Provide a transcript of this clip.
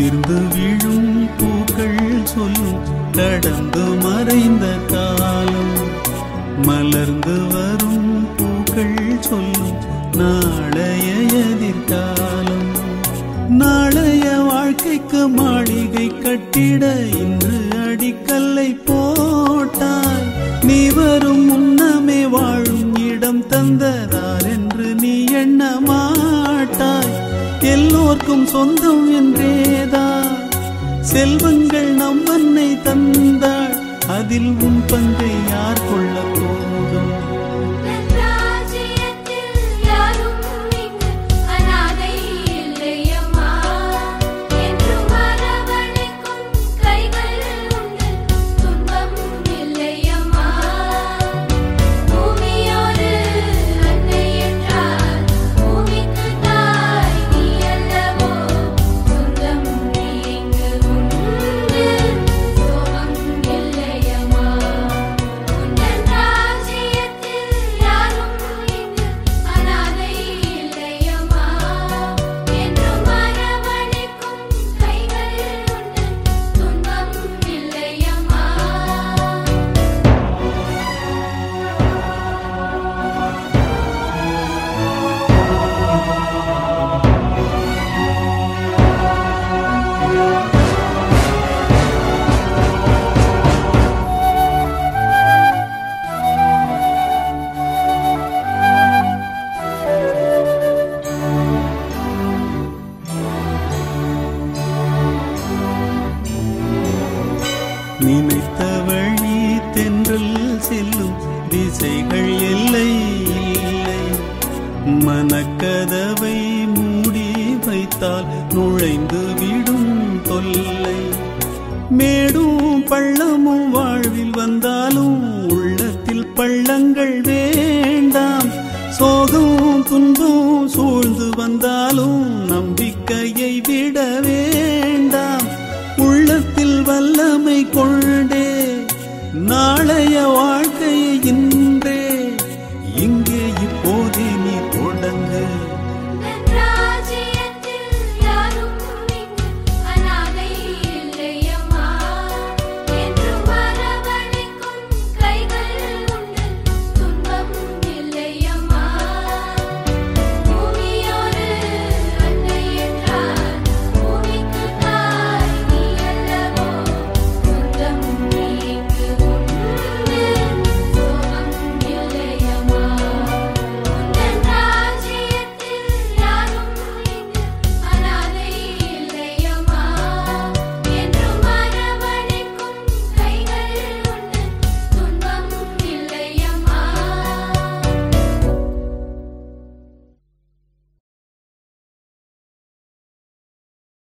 உதிர்ந்து விழும் பூக்கள் சொல்லும் கடந்து மறைந்த காலம் மலர்ந்து வரும் பூக்கள் சொல்லும் நாளைய எதிர்காலம் நாளைய வாழ்க்கைக்கு மாளிகை கட்டிட இன்று அடிக்கல்லை போட்டாய் நீ வரும் முன்னமே வாழும் இடம் தந்ததார் என்று நீ எண்ண மாட்டாய் எல்லோர்க்கும் சொந்தம் என்றேதான் செல்வங்கள் நம் அன்னை தந்தாள் அதில் உன் பங்கை யார் கொள்ள போதும் ராஜ்யத்தில் யாரும் இங்கு அனாதை இல்லையம்மா என்றும் அரவணைக்கும் கைகள் உண்டு துன்பம் இல்லையம்மா பூமியோடு அன்னை என்றால் பூமிக்கு தாய் நீ அல்லவோ சொந்தம் நீ இங்கு உண்டு சோகம் இல்லையம்மா உந்தன் ராஜ்யத்தில் யாரும் இங்கு அனாதை இல்லையம்மா என்றும் அரவணைக்கும் கைகள் உண்டு துன்பம் இல்லையம்மா நினைத்த வழி தென்றல் செல்லும் திசைகள் எல்லை இல்லை மனக்கதவை மூடி வைத்தால் நுழைந்து விடும் தொல்லை மேடும் பள்ளமும் வாழ்வில் வந்தாலும் உள்ளத்தில் பள்ளங்கள் வேண்டாம் சோகம் துன்பம் சூழ்ந்து வந்தாலும் நம்பிக்கையை விட வேண்டாம் உள்ளத்தில் வல்லமை கொண்டே நாளைய வாழ்